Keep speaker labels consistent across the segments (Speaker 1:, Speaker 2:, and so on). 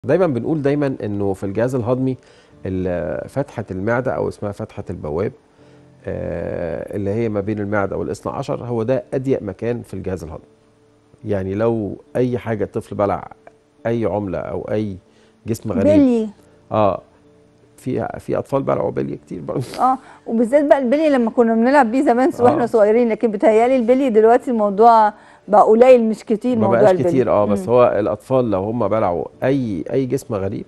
Speaker 1: دايما بنقول دايما انه في الجهاز الهضمي ال- فتحه المعده او اسمها فتحه البواب آه، اللي هي ما بين المعده والاثنى عشر هو ده اضيق مكان في الجهاز الهضمي يعني لو اي حاجه الطفل بلع اي عمله او اي جسم غريب
Speaker 2: بلي
Speaker 1: اه في في اطفال بلعوا بلي كتير برضه
Speaker 2: اه وبالذات بقى البلي لما كنا بنلعب بيه زمان
Speaker 1: آه.
Speaker 2: واحنا صغيرين لكن بيتهيألي البلي دلوقتي الموضوع بقى قليل مش كتير
Speaker 1: ما
Speaker 2: موضوع
Speaker 1: بقاش
Speaker 2: البلي
Speaker 1: كتير اه بس
Speaker 2: مم.
Speaker 1: هو الاطفال لو هم بلعوا اي اي جسم غريب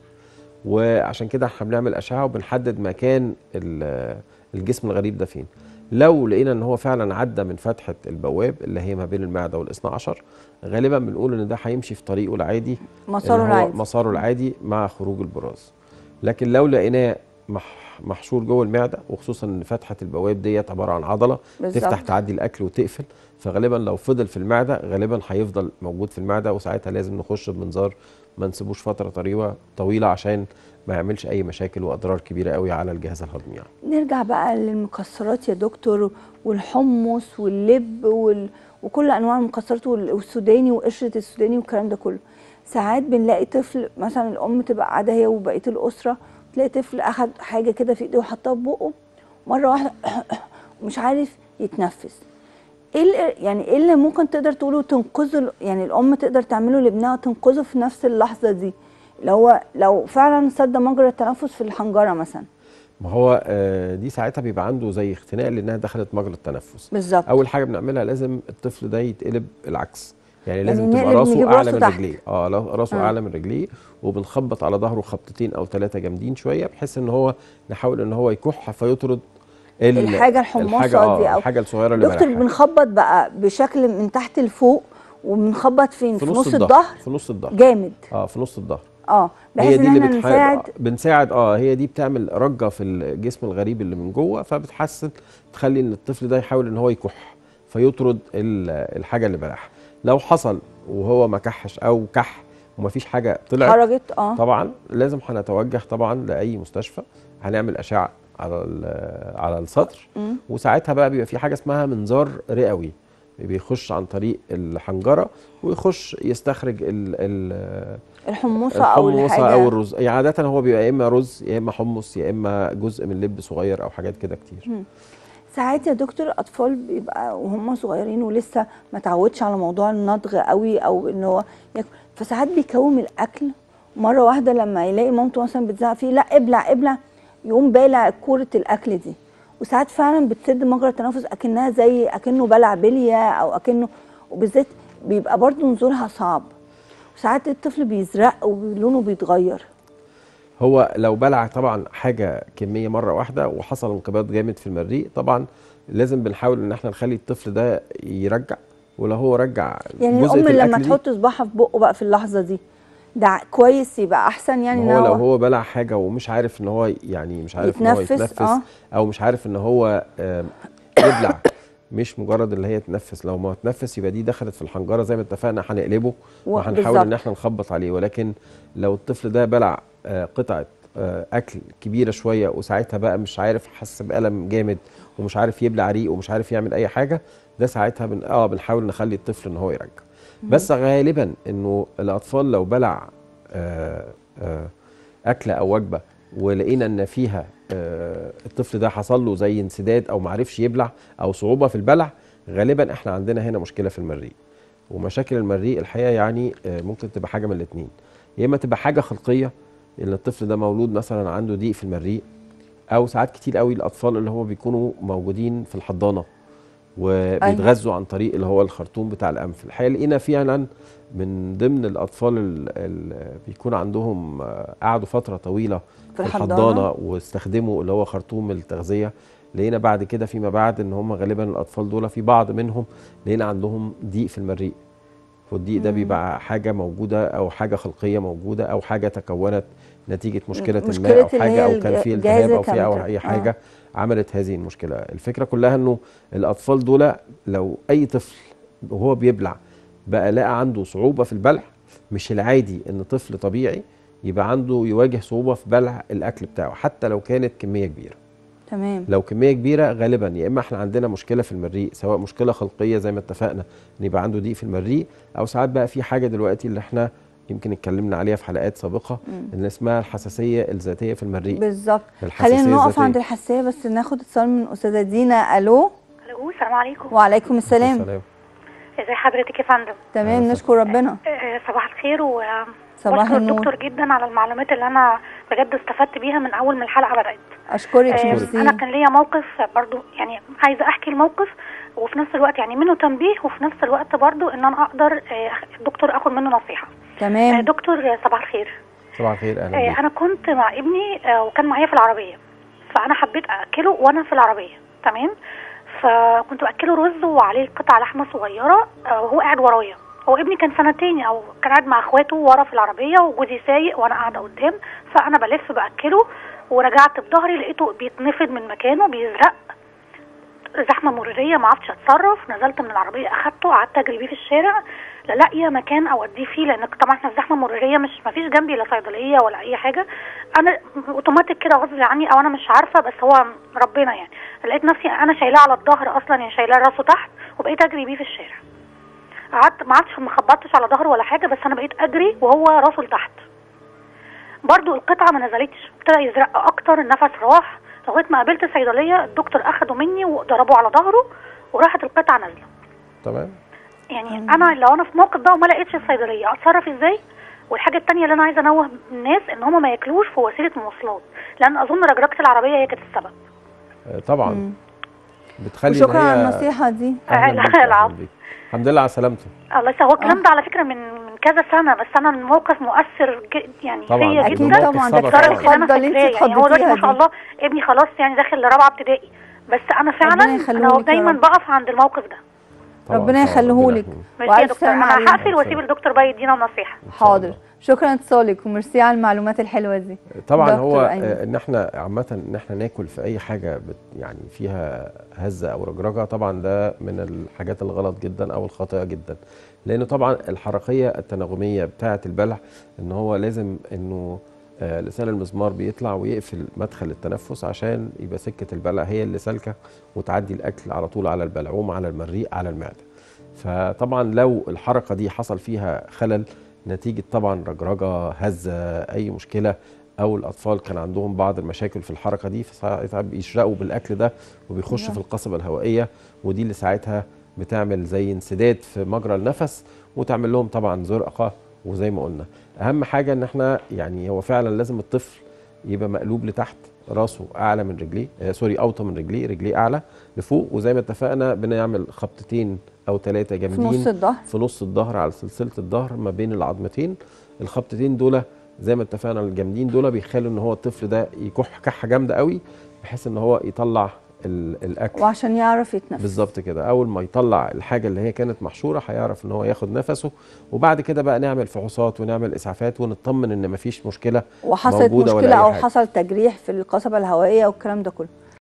Speaker 1: وعشان كده احنا بنعمل اشعه وبنحدد مكان ال- الجسم الغريب ده فين لو لقينا ان هو فعلا عدى من فتحه البواب اللي هي ما بين المعده والاثنى عشر غالبا بنقول ان ده هيمشي في طريقه العادي
Speaker 2: مساره
Speaker 1: اللي هو
Speaker 2: العادي
Speaker 1: مساره العادي مع خروج البراز لكن لو لقيناه مح محشور جوه المعده وخصوصا ان فتحه البواب ديت عباره عن عضله
Speaker 2: بالظبط.
Speaker 1: تفتح تعدي الاكل وتقفل فغالبا لو فضل في المعده غالبا هيفضل موجود في المعده وساعتها لازم نخش بمنظار ما نسيبوش فتره طويله طويله عشان ما يعملش اي مشاكل واضرار كبيره قوي على الجهاز الهضمي يعني.
Speaker 2: نرجع بقى للمكسرات يا دكتور والحمص واللب وال... وكل انواع المكسرات وال- والسوداني وقشره السوداني والكلام ده كله ساعات بنلاقي طفل مثلا الام تبقى قاعده هي وبقيه الاسره تلاقي طفل اخد حاجه كده في ايده وحطها في بقه مره واحده مش عارف يتنفس ايه اللي يعني ايه اللي ممكن تقدر تقوله تنقذه ال- يعني الام تقدر تعمله لابنها تنقذه في نفس اللحظه دي لو هو لو فعلا سد مجرى التنفس في الحنجره مثلا
Speaker 1: ما هو آه، دي ساعتها بيبقى عنده زي اختناق لانها دخلت مجرى التنفس
Speaker 2: بالظبط
Speaker 1: اول حاجه بنعملها لازم الطفل ده يتقلب العكس يعني
Speaker 2: يعني
Speaker 1: لازم تبقى
Speaker 2: نقلب
Speaker 1: راسه
Speaker 2: نجيب
Speaker 1: اعلى
Speaker 2: راسه
Speaker 1: من
Speaker 2: تحت.
Speaker 1: رجليه اه لا- راسه
Speaker 2: آه.
Speaker 1: اعلى من رجليه وبنخبط على ظهره خبطتين او ثلاثه جامدين شويه بحيث ان هو نحاول ان هو يكح فيطرد ال-
Speaker 2: الحاجة الحماصة
Speaker 1: الحاجة آه
Speaker 2: دي أو-
Speaker 1: الحاجه الصغيره اللي
Speaker 2: دكتور
Speaker 1: بلعها.
Speaker 2: بنخبط بقى بشكل من تحت لفوق وبنخبط فين
Speaker 1: في
Speaker 2: في
Speaker 1: نص,
Speaker 2: نص
Speaker 1: الظهر
Speaker 2: الظهر
Speaker 1: في نص الظهر
Speaker 2: جامد
Speaker 1: اه في نص الظهر
Speaker 2: اه
Speaker 1: هي
Speaker 2: بحيث
Speaker 1: دي
Speaker 2: ان
Speaker 1: اللي
Speaker 2: احنا
Speaker 1: بتح-
Speaker 2: نساعد
Speaker 1: بنساعد اه هي دي بتعمل رجه في الجسم الغريب اللي من جوه فبتحسن تخلي ان الطفل ده يحاول ان هو يكح فيطرد ال- الحاجه اللي بلعها لو حصل وهو ما كحش او كح ومفيش حاجه طلعت
Speaker 2: خرجت اه
Speaker 1: طبعا لازم هنتوجه طبعا لاي مستشفى هنعمل اشعه على ال- على السطر
Speaker 2: مم.
Speaker 1: وساعتها بقى بيبقى في حاجه اسمها منظار رئوي بيخش عن طريق الحنجره ويخش يستخرج ال ال
Speaker 2: الحموصه او
Speaker 1: الحمصه
Speaker 2: الحاجه
Speaker 1: او الرز يعني عاده هو بيبقى يا اما رز يا اما حمص يا اما جزء من لب صغير او حاجات كده كتير
Speaker 2: ساعات يا دكتور الاطفال بيبقى وهم صغيرين ولسه ما تعودش على موضوع النضغ قوي او ان هو ياكل فساعات بيكوم الاكل مره واحده لما يلاقي مامته مثلا بتزعق فيه لا ابلع ابلع يقوم بالع كوره الاكل دي وساعات فعلا بتسد مجرى التنفس اكنها زي اكنه بلع بليه او اكنه وبالذات بيبقى برضو نزولها صعب وساعات الطفل بيزرق ولونه بيتغير
Speaker 1: هو لو بلع طبعا حاجه كميه مره واحده وحصل انقباض جامد في المريء طبعا لازم بنحاول ان احنا نخلي الطفل ده يرجع ولو هو رجع
Speaker 2: يعني
Speaker 1: جزء
Speaker 2: الام
Speaker 1: في
Speaker 2: لما
Speaker 1: الأكل دي،
Speaker 2: تحط صباعها في بقه بقى في اللحظه دي ده كويس يبقى احسن يعني
Speaker 1: ما
Speaker 2: ان
Speaker 1: هو لو هو بلع حاجه ومش عارف ان هو يعني مش عارف ان هو
Speaker 2: يتنفس،
Speaker 1: يتنفس
Speaker 2: آه.
Speaker 1: او مش عارف ان هو آم، يبلع مش مجرد اللي هي تنفس لو ما تنفس يبقى دي دخلت في الحنجره زي ما اتفقنا هنقلبه
Speaker 2: و-
Speaker 1: وهنحاول
Speaker 2: بالظبط.
Speaker 1: ان احنا نخبط عليه ولكن لو الطفل ده بلع آه، قطعه آه، اكل كبيره شويه وساعتها بقى مش عارف حس بالم جامد ومش عارف يبلع ريق ومش عارف يعمل اي حاجه ده ساعتها بن... اه بنحاول نخلي الطفل ان هو يرجع بس غالبا انه الاطفال لو بلع آه، آه، اكله او وجبه ولقينا ان فيها آه، الطفل ده حصل له زي انسداد او معرفش يبلع او صعوبه في البلع غالبا احنا عندنا هنا مشكله في المريء ومشاكل المريء الحقيقه يعني آه، ممكن تبقى حاجه من الاثنين يا اما تبقى حاجه خلقيه ان الطفل ده مولود مثلا عنده ضيق في المريء او ساعات كتير قوي الاطفال اللي هو بيكونوا موجودين في الحضانه وبيتغذوا عن طريق اللي هو الخرطوم بتاع الانف الحقيقه لقينا فعلا من ضمن الاطفال اللي بيكون عندهم آه، قعدوا فتره طويله
Speaker 2: في
Speaker 1: في
Speaker 2: الحضانة.
Speaker 1: الحضانه واستخدموا اللي هو خرطوم التغذيه لقينا بعد كده فيما بعد ان هم غالبا الاطفال دول في بعض منهم لقينا عندهم ضيق في المريء والضيق ده بيبقى حاجه موجوده او حاجه خلقيه موجوده او حاجه تكونت نتيجه مشكله ما
Speaker 2: مشكلة
Speaker 1: او
Speaker 2: اللي هي
Speaker 1: حاجه او كان في
Speaker 2: الجهاز
Speaker 1: التهاب او في او
Speaker 2: الكمتر.
Speaker 1: اي
Speaker 2: آه.
Speaker 1: حاجه عملت هذه المشكله الفكره كلها انه الاطفال دول لو اي طفل وهو بيبلع بقى لقى عنده صعوبه في البلع مش العادي ان طفل طبيعي يبقى عنده يواجه صعوبه في بلع الاكل بتاعه حتى لو كانت كميه كبيره
Speaker 2: تمام
Speaker 1: لو كميه كبيره غالبا يا اما احنا عندنا مشكله في المريء سواء مشكله خلقيه زي ما اتفقنا ان يبقى عنده ضيق في المريء او ساعات بقى في حاجه دلوقتي اللي احنا يمكن اتكلمنا عليها في حلقات سابقه اللي اسمها الحساسيه الذاتيه في المريء
Speaker 2: بالظبط
Speaker 1: الحساسية
Speaker 2: خلينا نقف
Speaker 1: الذاتية.
Speaker 2: عند الحساسيه بس ناخد اتصال من استاذه دينا الو
Speaker 3: الو السلام عليكم
Speaker 2: وعليكم السلام
Speaker 1: السلام.
Speaker 3: ازي حضرتك يا فندم
Speaker 2: تمام
Speaker 1: أهلا
Speaker 2: نشكر ربنا
Speaker 3: آه، صباح الخير و
Speaker 2: صباح
Speaker 3: بشكر
Speaker 2: النور.
Speaker 3: الدكتور جدا على المعلومات اللي انا بجد استفدت بيها من اول ما الحلقه بدات
Speaker 2: اشكرك
Speaker 3: آه،
Speaker 2: ميرسي
Speaker 3: انا كان ليا موقف برضو يعني عايزه احكي الموقف وفي نفس الوقت يعني منه تنبيه وفي نفس الوقت برضو ان انا اقدر آه، الدكتور اخد منه نصيحه آه،
Speaker 2: تمام
Speaker 3: دكتور آه، صباح الخير
Speaker 1: صباح الخير اهلا
Speaker 3: آه،
Speaker 1: بيك
Speaker 3: انا كنت مع ابني آه، وكان معايا في العربيه فانا حبيت اكله وانا في العربيه تمام فكنت باكله رز وعليه قطع لحمه صغيره آه، وهو قاعد ورايا هو ابني كان سنتين او كان قاعد مع اخواته ورا في العربيه وجوزي سايق وانا قاعده قدام فانا بلف باكله ورجعت بظهري لقيته بيتنفض من مكانه بيزرق زحمه مروريه ما عرفتش اتصرف نزلت من العربيه اخدته قعدت اجري بيه في الشارع لا لاقيه مكان اوديه فيه لان طبعا احنا في زحمه مروريه مش ما فيش جنبي لا صيدليه ولا اي حاجه انا اوتوماتيك كده غصب عني او انا مش عارفه بس هو ربنا يعني لقيت نفسي انا شايلاه على الظهر اصلا يعني شايلاه راسه تحت وبقيت اجري بيه في الشارع قعدت ما عادش ما خبطتش على ظهره ولا حاجه بس انا بقيت اجري وهو راسه لتحت برضو القطعه ما نزلتش ابتدى يزرق اكتر النفس راح لغايه ما قابلت صيدليه الدكتور اخده مني وضربه على ظهره وراحت القطعه نازله
Speaker 1: تمام
Speaker 3: يعني انا لو انا في موقف ده وما لقيتش الصيدليه اتصرف ازاي والحاجه التانية اللي انا عايزه انوه الناس ان هم ما ياكلوش في وسيله مواصلات لان اظن رجرجه العربيه هي كانت السبب
Speaker 1: آه، طبعا بتخلي إن
Speaker 2: وشكرا
Speaker 1: هي-
Speaker 2: على النصيحه دي
Speaker 1: أهلاً
Speaker 3: لا،
Speaker 1: بيك، أهلاً
Speaker 3: العفو.
Speaker 1: بيك. الحمد لله على سلامته
Speaker 3: الله يسهل هو الكلام ده على فكره من من كذا سنه بس انا الموقف مؤثر ج- يعني
Speaker 1: طبعاً،
Speaker 3: فيا
Speaker 2: اكيد
Speaker 3: جدا
Speaker 2: طبعا
Speaker 1: صعب
Speaker 2: ده
Speaker 1: طبعاً.
Speaker 2: كفايه
Speaker 3: لدرجه ان انا
Speaker 2: الخضه اللي
Speaker 3: فاكراه
Speaker 2: انت
Speaker 3: يعني هو دلوقتي
Speaker 2: اتخضيتيها
Speaker 3: ما شاء
Speaker 2: دي
Speaker 3: الله ابني خلاص يعني داخل لرابعه ابتدائي بس انا
Speaker 2: ربنا
Speaker 3: فعلا
Speaker 2: يخليه
Speaker 3: انا
Speaker 2: لك يا
Speaker 3: دايما
Speaker 2: رب.
Speaker 3: بقف عند الموقف ده
Speaker 1: طبعاً،
Speaker 2: ربنا
Speaker 1: طبعاً،
Speaker 2: يخليهولك.
Speaker 1: ربنا يخليه.
Speaker 3: ميرسي يا
Speaker 2: وألف
Speaker 3: دكتور
Speaker 2: سلامة
Speaker 3: انا
Speaker 2: عليك.
Speaker 3: هقفل واسيب الدكتور بقى يدينا نصيحه
Speaker 1: شاء
Speaker 2: حاضر
Speaker 1: الله.
Speaker 2: شكرا اتصالك وميرسي على المعلومات الحلوه دي
Speaker 1: طبعا
Speaker 2: دكتور
Speaker 1: هو
Speaker 2: أيمن.
Speaker 1: آه، ان احنا عامه ان احنا ناكل في اي حاجه بت يعني فيها هزه او رجرجه طبعا ده من الحاجات الغلط جدا او الخاطئه جدا لانه طبعا الحركيه التناغميه بتاعه البلع ان هو لازم انه آه، لسان المزمار بيطلع ويقفل مدخل التنفس عشان يبقى سكه البلع هي اللي سالكه وتعدي الاكل على طول على البلعوم على المريء على المعده فطبعا لو الحركه دي حصل فيها خلل نتيجه طبعا رجرجه هزه اي مشكله او الاطفال كان عندهم بعض المشاكل في الحركه دي فساعتها بيشرقوا بالاكل ده وبيخش في القصبه الهوائيه ودي اللي ساعتها بتعمل زي انسداد في مجرى النفس وتعمل لهم طبعا زرقه وزي ما قلنا اهم حاجه ان احنا يعني هو فعلا لازم الطفل يبقى مقلوب لتحت راسه اعلى من رجليه آه سوري اوطى من رجليه رجليه اعلى لفوق وزي ما اتفقنا بنعمل خبطتين او ثلاثه
Speaker 2: في
Speaker 1: جامدين
Speaker 2: نص الظهر
Speaker 1: في نص الظهر على سلسله الظهر ما بين العظمتين الخبطتين دول زي ما اتفقنا الجامدين دول بيخلوا ان هو الطفل ده يكح كحه جامده قوي بحيث ان هو يطلع ال- الاكل
Speaker 2: وعشان يعرف يتنفس
Speaker 1: بالظبط كده اول ما يطلع الحاجه اللي هي كانت محشوره هيعرف ان هو ياخد نفسه وبعد كده بقى نعمل فحوصات ونعمل اسعافات ونطمن ان مفيش مشكله
Speaker 2: وحصلت
Speaker 1: موجودة ولا
Speaker 2: مشكله
Speaker 1: أي
Speaker 2: او
Speaker 1: حاجة.
Speaker 2: حصل تجريح في القصبه الهوائيه والكلام ده كله